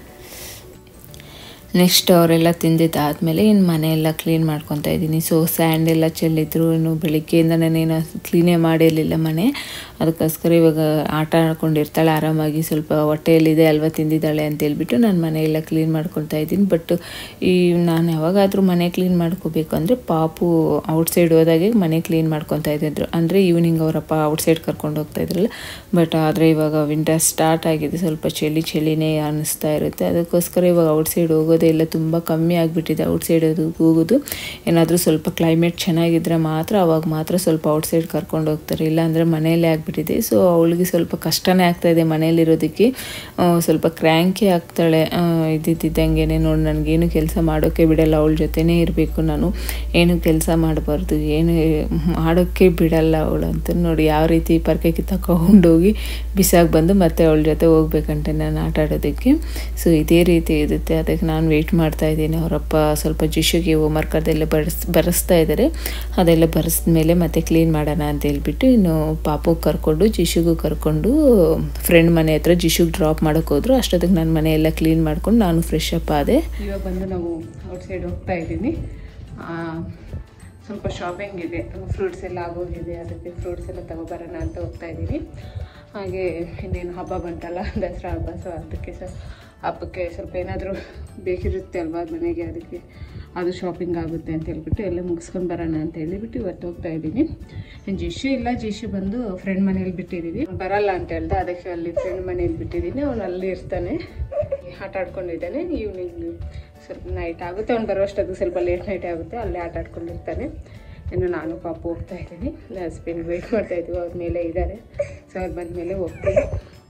ನೆಕ್ಸ್ಟ್ ಅವರೆಲ್ಲ ತಿಂದಿದ್ದಾದಮೇಲೆ ಇನ್ನು ಮನೆಯೆಲ್ಲ ಕ್ಲೀನ್ ಮಾಡ್ಕೊತಾ ಇದ್ದೀನಿ ಸೊ ಸ್ಯಾಂಡ್ ಎಲ್ಲ ಚೆಲ್ಲಿದ್ರು ಇನ್ನು ಬೆಳಿಗ್ಗೆಯಿಂದ ನಾನೇನು ಕ್ಲೀನೇ ಮಾಡಿರಲಿಲ್ಲ ಮನೆ ಅದಕ್ಕೋಸ್ಕರ ಇವಾಗ ಆಟ ಆಡ್ಕೊಂಡಿರ್ತಾಳೆ ಆರಾಮಾಗಿ ಸ್ವಲ್ಪ ಹೊಟ್ಟೆಯಲ್ಲಿದೆ ಅಲ್ವಾ ತಿಂದಿದ್ದಾಳೆ ಅಂತ ಹೇಳ್ಬಿಟ್ಟು ನಾನು ಮನೆಯೆಲ್ಲ ಕ್ಲೀನ್ ಮಾಡ್ಕೊತಾ ಇದ್ದೀನಿ ಬಟ್ ಈ ನಾನು ಯಾವಾಗಾದರೂ ಮನೆ ಕ್ಲೀನ್ ಮಾಡ್ಕೋಬೇಕು ಅಂದರೆ ಪಾಪು ಔಟ್ಸೈಡ್ ಹೋದಾಗೆ ಮನೆ ಕ್ಲೀನ್ ಮಾಡ್ಕೊತಾ ಇದ್ದಿದ್ರು ಅಂದರೆ ಈವ್ನಿಂಗ್ ಅವರಪ್ಪ ಔಟ್ಸೈಡ್ ಕರ್ಕೊಂಡು ಹೋಗ್ತಾ ಇದ್ರಲ್ಲ ಬಟ್ ಆದರೆ ಇವಾಗ ವಿಂಟರ್ ಸ್ಟಾರ್ಟ್ ಆಗಿದೆ ಸ್ವಲ್ಪ ಚಳಿ ಚಳಿನೇ ಅನ್ನಿಸ್ತಾ ಇರುತ್ತೆ ಅದಕ್ಕೋಸ್ಕರ ಇವಾಗ ಔಟ್ಸೈಡ್ ಹೋಗೋದೇ ಇಲ್ಲ ತುಂಬ ಕಮ್ಮಿ ಆಗಿಬಿಟ್ಟಿದೆ ಔಟ್ಸೈಡ್ ಅದು ಹೋಗೋದು ಏನಾದರೂ ಸ್ವಲ್ಪ ಕ್ಲೈಮೇಟ್ ಚೆನ್ನಾಗಿದ್ದರೆ ಮಾತ್ರ ಅವಾಗ ಮಾತ್ರ ಸ್ವಲ್ಪ ಔಟ್ಸೈಡ್ ಕರ್ಕೊಂಡು ಹೋಗ್ತಾರೆ ಇಲ್ಲಾಂದರೆ ಮನೆಯಲ್ಲೇ ಆಗಿಬಿಟ್ಟಿದೆ ಸೊ ಅವಳಿಗೆ ಸ್ವಲ್ಪ ಕಷ್ಟನೇ ಆಗ್ತಾಯಿದೆ ಮನೇಲಿರೋದಕ್ಕೆ ಸ್ವಲ್ಪ ಕ್ರ್ಯಾಂಕಿ ಆಗ್ತಾಳೆ ಇದ್ದಿದ್ದಂಗೆ ನೋಡಿ ನನಗೇನು ಕೆಲಸ ಮಾಡೋಕ್ಕೆ ಬಿಡಲ್ಲ ಅವಳ ಜೊತೆನೇ ಇರಬೇಕು ನಾನು ಏನು ಕೆಲಸ ಮಾಡಬಾರ್ದು ಏನು ಮಾಡೋಕ್ಕೆ ಬಿಡಲ್ಲ ಅವಳು ಅಂತ ನೋಡಿ ಯಾವ ರೀತಿ ಪರ್ಕೆ ತಗೊಂಡೋಗಿ ಬಿಸಾಗಿ ಬಂದು ಮತ್ತೆ ಅವಳ ಜೊತೆ ಹೋಗ್ಬೇಕಂತೆ ನಾನು ಆಟ ಆಡೋದಕ್ಕೆ ಸೊ ಇದೇ ರೀತಿ ಇರುತ್ತೆ ಅದಕ್ಕೆ ನಾನು ವೆಯ್ಟ್ ಮಾಡ್ತಾ ಇದ್ದೀನಿ ಅವರಪ್ಪ ಸ್ವಲ್ಪ ಜಿಶುಗೆ ಹೋಮ್ವರ್ಕ್ ಅದೆಲ್ಲ ಬರೆಸ್ ಬರೆಸ್ತಾ ಇದ್ದಾರೆ ಅದೆಲ್ಲ ಬರೆಸಿದ ಮೇಲೆ ಮತ್ತೆ ಕ್ಲೀನ್ ಮಾಡೋಣ ಅಂತ ಹೇಳ್ಬಿಟ್ಟು ಇನ್ನು ಪಾಪು ಕರ್ಕೊಂಡು ಜಿಶುಗೂ ಕರ್ಕೊಂಡು ಫ್ರೆಂಡ್ ಮನೆ ಹತ್ರ ಜಿಶುಗೆ ಡ್ರಾಪ್ ಮಾಡೋಕೆ ಹೋದ್ರು ಅಷ್ಟೊತ್ತಿಗೆ ನನ್ನ ಮನೆಯೆಲ್ಲ ಕ್ಲೀನ್ ಮಾಡ್ಕೊಂಡು ನಾನು ಫ್ರೆಶ್ ಅಪ್ ಆದೆ ಇವಾಗ ಬಂದು ನಾವು ಔಟ್ಸೈಡ್ ಹೋಗ್ತಾ ಇದ್ದೀನಿ ಸ್ವಲ್ಪ ಶಾಪಿಂಗ್ ಇದೆ ಫ್ರೂಟ್ಸ್ ಎಲ್ಲ ಆಗೋಗಿದೆ ಅದಕ್ಕೆ ಫ್ರೂಟ್ಸ್ ಎಲ್ಲ ತಗೊಬರೋಣ ಅಂತ ಹೋಗ್ತಾ ಇದ್ದೀನಿ ಹಾಗೆ ಇನ್ನೇನು ಹಬ್ಬ ಬಂತಲ್ಲ ದಸರಾ ಹಬ್ಬ ಸೊ ಅದಕ್ಕೆ ಸ ಹಬ್ಬಕ್ಕೆ ಸ್ವಲ್ಪ ಏನಾದರೂ ಬೇಕಿರುತ್ತೆ ಅಲ್ವಾ ಮನೆಗೆ ಅದಕ್ಕೆ ಅದು ಶಾಪಿಂಗ್ ಆಗುತ್ತೆ ಅಂತ ಹೇಳ್ಬಿಟ್ಟು ಎಲ್ಲ ಮುಗಿಸ್ಕೊಂಡು ಬರೋಣ ಅಂತ ಹೇಳಿಬಿಟ್ಟು ಇವತ್ತು ಹೋಗ್ತಾ ಇದ್ದೀನಿ ಜಿಶು ಇಲ್ಲ ಜಿಶು ಬಂದು ಫ್ರೆಂಡ್ ಮನೇಲಿ ಬಿಟ್ಟಿದ್ದೀವಿ ಬರಲ್ಲ ಅಂತ ಹೇಳ್ದೆ ಅದಕ್ಕೆ ಅಲ್ಲಿ ಫ್ರೆಂಡ್ ಮನೇಲಿ ಬಿಟ್ಟಿದ್ದೀನಿ ಅವನು ಅಲ್ಲಿ ಇರ್ತಾನೆ ಆಟ ಆಡ್ಕೊಂಡಿದ್ದಾನೆ ಈವ್ನಿಂಗ್ ಸ್ವಲ್ಪ ನೈಟ್ ಆಗುತ್ತೆ ಅವ್ನು ಬರೋಷ್ಟೊತ್ತಿಗೆ ಸ್ವಲ್ಪ ಲೇಟ್ ನೈಟ್ ಆಗುತ್ತೆ ಅಲ್ಲೇ ಆಟ ಆಡ್ಕೊಂಡಿರ್ತಾನೆ ಇನ್ನು ನಾನು ಪಾಪು ಹೋಗ್ತಾ ಇದ್ದೀನಿ ಹಸ್ಬೆಂಡ್ ವೆಯ್ಟ್ ಮಾಡ್ತಾ ಇದ್ದೀವಿ ಅವ್ರ ಮೇಲೆ ಇದ್ದಾರೆ ಸೊ ಅವ್ರು ಬಂದಮೇಲೆ ಹೋಗ್ತೀವಿ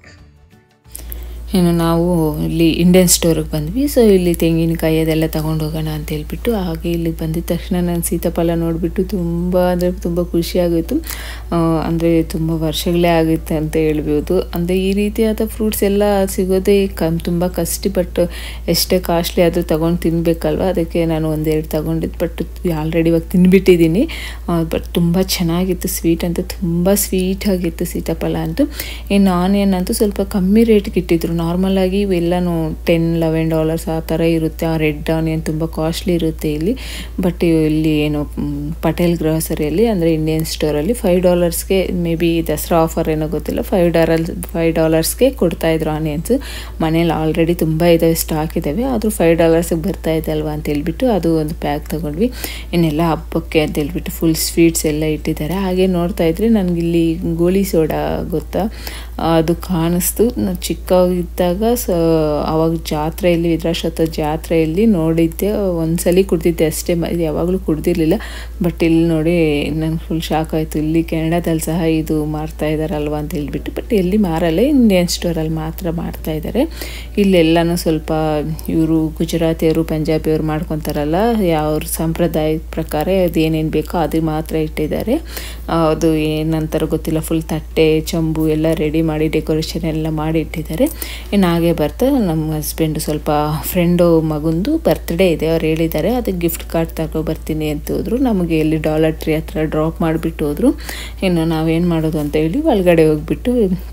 ಇನ್ನು ನಾವು ಇಲ್ಲಿ ಇಂಡಿಯನ್ ಸ್ಟೋರಿಗೆ ಬಂದ್ವಿ ಸೊ ಇಲ್ಲಿ ತೆಂಗಿನಕಾಯಿ ಅದೆಲ್ಲ ತೊಗೊಂಡು ಹೋಗೋಣ ಅಂತ ಹೇಳ್ಬಿಟ್ಟು ಹಾಗೆ ಇಲ್ಲಿ ಬಂದಿದ ತಕ್ಷಣ ನಾನು ಸೀತಾಫಲ ನೋಡಿಬಿಟ್ಟು ತುಂಬ ಅಂದರೆ ತುಂಬ ಖುಷಿಯಾಗಿತ್ತು ಅಂದರೆ ತುಂಬ ವರ್ಷಗಳೇ ಆಗುತ್ತೆ ಅಂತ ಹೇಳ್ಬೋದು ಅಂದರೆ ಈ ರೀತಿಯಾದ ಫ್ರೂಟ್ಸ್ ಎಲ್ಲ ಸಿಗೋದೇ ಕಮ್ ತುಂಬ ಕಷ್ಟ ಬಟ್ ಎಷ್ಟೇ ಕಾಸ್ಟ್ಲಿ ಆದರೂ ತೊಗೊಂಡು ತಿನ್ನಬೇಕಲ್ವ ಅದಕ್ಕೆ ನಾನು ಒಂದೆರಡು ತೊಗೊಂಡಿದ್ದು ಬಟ್ ಆಲ್ರೆಡಿ ಇವಾಗ ತಿಂದ್ಬಿಟ್ಟಿದ್ದೀನಿ ಬಟ್ ತುಂಬ ಚೆನ್ನಾಗಿತ್ತು ಸ್ವೀಟ್ ಅಂತೂ ತುಂಬ ಸ್ವೀಟಾಗಿತ್ತು ಸೀತಾಫಲ ಅಂತೂ ಇನ್ನು ಆನಿಯನ್ ಅಂತೂ ಸ್ವಲ್ಪ ಕಮ್ಮಿ ರೇಟ್ಗೆ ಇಟ್ಟಿದ್ರು ನಾರ್ಮಲ್ ಆಗಿ ಇವೆಲ್ಲನೂ ಟೆನ್ ಲೆವೆನ್ ಡಾಲರ್ಸ್ ಆ ಥರ ಇರುತ್ತೆ ಆ ರೆಡ್ ಆನಿಯನ್ ತುಂಬ ಕಾಸ್ಟ್ಲಿ ಇರುತ್ತೆ ಇಲ್ಲಿ ಬಟ್ ಇಲ್ಲಿ ಏನು ಪಟೇಲ್ ಗ್ರಾಸರಿಯಲ್ಲಿ ಅಂದರೆ ಇಂಡಿಯನ್ ಸ್ಟೋರಲ್ಲಿ ಫೈವ್ ಡಾಲರ್ಸ್ಗೆ ಮೇ ಬಿ ದಸರಾ ಆಫರ್ ಏನೋ ಗೊತ್ತಿಲ್ಲ ಫೈವ್ ಡಾಲರ್ ಫೈವ್ ಡಾಲರ್ಸ್ಗೆ ಕೊಡ್ತಾಯಿದ್ರು ಆನಿಯನ್ಸ್ ಮನೇಲಿ ಆಲ್ರೆಡಿ ತುಂಬ ಇದಾವೆ ಸ್ಟಾಕ್ ಇದ್ದಾವೆ ಆದರೂ ಫೈವ್ ಡಾಲರ್ಸಿಗೆ ಬರ್ತಾ ಇದೆ ಅಲ್ವಾ ಅಂತ ಹೇಳ್ಬಿಟ್ಟು ಅದು ಒಂದು ಪ್ಯಾಕ್ ತೊಗೊಂಡ್ವಿ ಇನ್ನೆಲ್ಲ ಹಬ್ಬಕ್ಕೆ ಅಂತ ಹೇಳ್ಬಿಟ್ಟು ಫುಲ್ ಸ್ವೀಟ್ಸ್ ಎಲ್ಲ ಇಟ್ಟಿದ್ದಾರೆ ಹಾಗೆ ನೋಡ್ತಾ ಇದ್ರೆ ನನಗಿಲ್ಲಿ ಗೋಳಿ ಸೋಡಾ ಗೊತ್ತಾ ಅದು ಕಾಣಿಸ್ತು ನಾವು ಚಿಕ್ಕವಾಗಿದ್ದಾಗ ಸ ಆವಾಗ ಜಾತ್ರೆಯಲ್ಲಿ ವಿದ್ರಾಶ್ವತ ಜಾತ್ರೆಯಲ್ಲಿ ನೋಡಿದ್ದೆ ಒಂದ್ಸಲಿ ಕುಡ್ದಿದ್ದೆ ಅಷ್ಟೇ ಇದು ಯಾವಾಗಲೂ ಕುಡ್ದಿರ್ಲಿಲ್ಲ ಬಟ್ ಇಲ್ಲಿ ನೋಡಿ ನನಗೆ ಫುಲ್ ಶಾಕ್ ಆಯಿತು ಇಲ್ಲಿ ಕೆನಡಾದಲ್ಲಿ ಸಹ ಇದು ಮಾರ್ತಾ ಇದ್ದಾರಲ್ವ ಅಂತ ಹೇಳ್ಬಿಟ್ಟು ಬಟ್ ಎಲ್ಲಿ ಮಾರಲ್ಲ ಇಂಡಿಯನ್ ಸ್ಟೋರಲ್ಲಿ ಮಾತ್ರ ಮಾಡ್ತಾ ಇದ್ದಾರೆ ಇಲ್ಲೆಲ್ಲನೂ ಸ್ವಲ್ಪ ಇವರು ಗುಜರಾತಿಯವರು ಪಂಜಾಬಿಯವರು ಮಾಡ್ಕೊತಾರಲ್ಲ ಯಾವ ಸಂಪ್ರದಾಯದ ಪ್ರಕಾರ ಅದು ಏನೇನು ಬೇಕೋ ಅದು ಮಾತ್ರ ಇಟ್ಟಿದ್ದಾರೆ ಅದು ಏನಂತಾರ ಗೊತ್ತಿಲ್ಲ ಫುಲ್ ತಟ್ಟೆ ಚಂಬು ಎಲ್ಲ ರೆಡಿ ಮಾಡಿ ಡೆಕೋರೇಷನ್ ಎಲ್ಲ ಮಾಡಿ ಇಟ್ಟಿದ್ದಾರೆ ಇನ್ನು ಹಾಗೆ ಬರ್ತಾ ನಮ್ಮ ಹಸ್ಬೆಂಡು ಸ್ವಲ್ಪ ಫ್ರೆಂಡು ಮಗುಂದು ಬರ್ತ್ಡೇ ಇದೆ ಅವ್ರು ಹೇಳಿದ್ದಾರೆ ಅದಕ್ಕೆ ಗಿಫ್ಟ್ ಕಾರ್ಡ್ ತಗೋ ಬರ್ತೀನಿ ಅಂತ ಹೋದ್ರು ನಮಗೆ ಇಲ್ಲಿ ಡಾಲರ್ ಟ್ರೀ ಹತ್ರ ಡ್ರಾಪ್ ಮಾಡಿಬಿಟ್ಟು ಹೋದ್ರು ಇನ್ನು ನಾವೇನು ಮಾಡೋದು ಅಂತ ಹೇಳಿ ಒಳಗಡೆ ಹೋಗ್ಬಿಟ್ಟು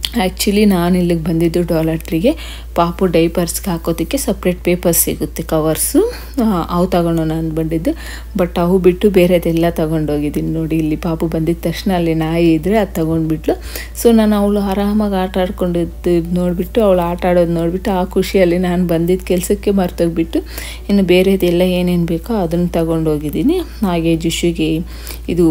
ಆ್ಯಕ್ಚುಲಿ ನಾನು ಇಲ್ಲಿಗೆ ಬಂದಿದ್ದು ಡಾಲರ್ ಟ್ರಿಗೆ ಪಾಪು ಡೈಪರ್ಸ್ಗೆ ಹಾಕೋದಕ್ಕೆ ಸಪ್ರೇಟ್ ಪೇಪರ್ಸ್ ಸಿಗುತ್ತೆ ಕವರ್ಸು ಅವು ತಗೊಂಡು ನಾನು ಬಂದಿದ್ದು ಬಟ್ ಅವು ಬಿಟ್ಟು ಬೇರೆದೆಲ್ಲ ತೊಗೊಂಡೋಗಿದ್ದೀನಿ ನೋಡಿ ಇಲ್ಲಿ ಪಾಪು ಬಂದಿದ್ದ ತಕ್ಷಣ ಅಲ್ಲಿ ನಾಯಿ ಇದ್ದರೆ ಅದು ತೊಗೊಂಡ್ಬಿಟ್ಲು ಸೊ ನಾನು ಅವಳು ಆರಾಮಾಗಿ ಆಟ ಆಡ್ಕೊಂಡಿದ್ದು ನೋಡಿಬಿಟ್ಟು ಅವಳು ಆಟ ಆಡೋದು ನೋಡಿಬಿಟ್ಟು ಆ ಖುಷಿಯಲ್ಲಿ ನಾನು ಬಂದಿದ್ದ ಕೆಲಸಕ್ಕೆ ಮರ್ತೋಗ್ಬಿಟ್ಟು ಇನ್ನು ಬೇರೆದೆಲ್ಲ ಏನೇನು ಬೇಕೋ ಅದನ್ನು ತಗೊಂಡೋಗಿದ್ದೀನಿ ಹಾಗೆ ಜುಷುಗೆ ಇದು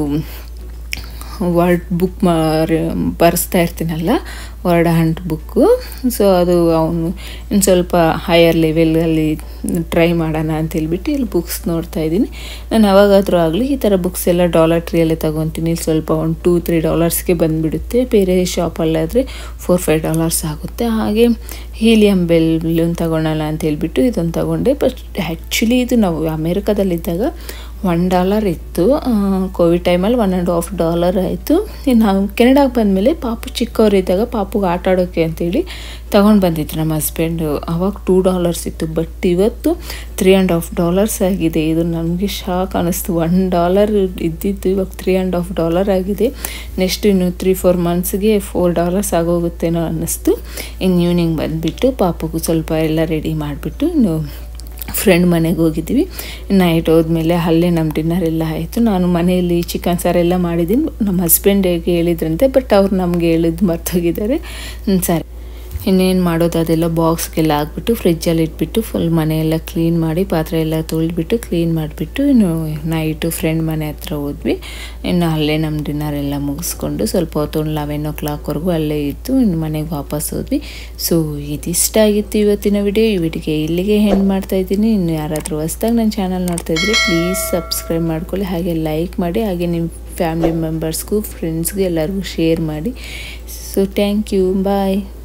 ವರ್ಡ್ ಬುಕ್ ಮಾರಿ ಬರೆಸ್ತಾ ಇರ್ತೀನಲ್ಲ ವರ್ಡ್ ಹ್ಯಾಂಡ್ ಬುಕ್ಕು ಸೊ ಅದು ಅವನು ಇನ್ನು ಸ್ವಲ್ಪ ಹೈಯರ್ ಲೆವೆಲಲ್ಲಿ ಟ್ರೈ ಮಾಡೋಣ ಅಂತ ಹೇಳ್ಬಿಟ್ಟು ಇಲ್ಲಿ ಬುಕ್ಸ್ ನೋಡ್ತಾ ಇದ್ದೀನಿ ನಾನು ಯಾವಾಗಾದರೂ ಆಗಲಿ ಈ ಥರ ಬುಕ್ಸ್ ಎಲ್ಲ ಡಾಲರ್ ಟ್ರೀಯಲ್ಲೇ ತೊಗೊತೀನಿ ಇಲ್ಲಿ ಸ್ವಲ್ಪ ಒಂದು ಟೂ ತ್ರೀ ಡಾಲರ್ಸ್ಗೆ ಬಂದುಬಿಡುತ್ತೆ ಬೇರೆ ಶಾಪಲ್ಲಾದರೆ ಫೋರ್ ಫೈವ್ ಡಾಲರ್ಸ್ ಆಗುತ್ತೆ ಹಾಗೆ ಹೀಲಿಯಂ ಬೆಲ್ ತಗೊಳ್ಳೋಣ ಅಂತ ಹೇಳ್ಬಿಟ್ಟು ಇದೊಂದು ತಗೊಂಡೆ ಬಟ್ ಆ್ಯಕ್ಚುಲಿ ಇದು ನಾವು ಅಮೇರಿಕಾದಲ್ಲಿದ್ದಾಗ ಒನ್ ಡಾಲರ್ ಇತ್ತು ಕೋವಿಡ್ ಟೈಮಲ್ಲಿ ಒನ್ ಆ್ಯಂಡ್ ಹಾಫ್ ಡಾಲರ್ ಆಯಿತು ನಾವು ಕೆನಡಾಗೆ ಬಂದಮೇಲೆ ಪಾಪು ಚಿಕ್ಕವರಿದ್ದಾಗ ಪಾಪುಗೆ ಆಟ ಆಡೋಕ್ಕೆ ಅಂತೇಳಿ ತಗೊಂಡು ಬಂದಿದ್ರು ನಮ್ಮ ಹಸ್ಬೆಂಡು ಅವಾಗ ಟೂ ಡಾಲರ್ಸ್ ಇತ್ತು ಬಟ್ ಇವತ್ತು ತ್ರೀ ಆ್ಯಂಡ್ ಹಾಫ್ ಡಾಲರ್ಸ್ ಆಗಿದೆ ಇದು ನನಗೆ ಶಾಕ್ ಅನ್ನಿಸ್ತು ಒನ್ ಡಾಲರ್ ಇದ್ದಿದ್ದು ಇವಾಗ ತ್ರೀ ಆ್ಯಂಡ್ ಹಾಫ್ ಡಾಲರ್ ಆಗಿದೆ ನೆಕ್ಸ್ಟ್ ಇನ್ನು ತ್ರೀ ಫೋರ್ ಮಂತ್ಸ್ಗೆ ಫೋರ್ ಡಾಲರ್ಸ್ ಆಗೋಗುತ್ತೇನೋ ಅನ್ನಿಸ್ತು ಇನ್ನು ಈವ್ನಿಂಗ್ ಬಂದುಬಿಟ್ಟು ಪಾಪುಗೂ ಸ್ವಲ್ಪ ಎಲ್ಲ ರೆಡಿ ಮಾಡಿಬಿಟ್ಟು ಇನ್ನು ಫ್ರೆಂಡ್ ಮನೆಗೆ ಹೋಗಿದ್ದೀವಿ ನೈಟ್ ಹೋದ್ಮೇಲೆ ಅಲ್ಲೇ ನಮ್ಮ ಡಿನ್ನರ್ ಎಲ್ಲ ಆಯಿತು ನಾನು ಮನೆಯಲ್ಲಿ ಚಿಕನ್ ಸಾರೆಲ್ಲ ಮಾಡಿದ್ದೀನಿ ನಮ್ಮ ಹಸ್ಬೆಂಡಿಗೆ ಹೇಳಿದ್ರಂತೆ ಬಟ್ ಅವ್ರು ನಮಗೆ ಹೇಳಿದ್ದು ಮರ್ತೋಗಿದ್ದಾರೆ ಸರಿ ಇನ್ನೇನು ಮಾಡೋದು ಅದೆಲ್ಲ ಬಾಕ್ಸ್ಗೆಲ್ಲ ಹಾಕ್ಬಿಟ್ಟು ಫ್ರಿಜ್ಜಲ್ಲಿ ಇಟ್ಬಿಟ್ಟು ಫುಲ್ ಮನೆಯೆಲ್ಲ ಕ್ಲೀನ್ ಮಾಡಿ ಪಾತ್ರೆ ಎಲ್ಲ ತೊಳೆದ್ಬಿಟ್ಟು ಕ್ಲೀನ್ ಮಾಡಿಬಿಟ್ಟು ಇನ್ನು ನೈಟು ಫ್ರೆಂಡ್ ಮನೆ ಹತ್ರ ಹೋದ್ವಿ ಇನ್ನು ಅಲ್ಲೇ ನಮ್ಮ ಡಿನ್ನರ್ ಎಲ್ಲ ಮುಗಿಸ್ಕೊಂಡು ಸ್ವಲ್ಪ ಹೊತ್ತು ಒಂದು ಲೆವೆನ್ ಓ ಕ್ಲಾಕ್ವರೆಗೂ ಅಲ್ಲೇ ಇತ್ತು ಇನ್ನು ಮನೆಗೆ ವಾಪಸ್ ಹೋದ್ವಿ ಸೊ ಇದಿಷ್ಟ ಆಗಿತ್ತು ಇವತ್ತಿನ ವಿಡಿಯೋ ಈ ವಿಡಿಯೋಗೆ ಇಲ್ಲಿಗೆ ಹೆಂಡ್ ಮಾಡ್ತಾ ಇದ್ದೀನಿ ಇನ್ನು ಯಾರಾದರೂ ಹೊಸ್ದಾಗಿ ನನ್ನ ಚಾನಲ್ ನೋಡ್ತಾ ಇದ್ರೆ ಪ್ಲೀಸ್ ಸಬ್ಸ್ಕ್ರೈಬ್ ಮಾಡ್ಕೊಳ್ಳಿ ಹಾಗೆ ಲೈಕ್ ಮಾಡಿ ಹಾಗೆ ನಿಮ್ಮ ಫ್ಯಾಮಿಲಿ ಮೆಂಬರ್ಸ್ಗೂ ಫ್ರೆಂಡ್ಸ್ಗೂ ಎಲ್ಲರಿಗೂ ಶೇರ್ ಮಾಡಿ ಸೊ ಥ್ಯಾಂಕ್ ಯು ಬಾಯ್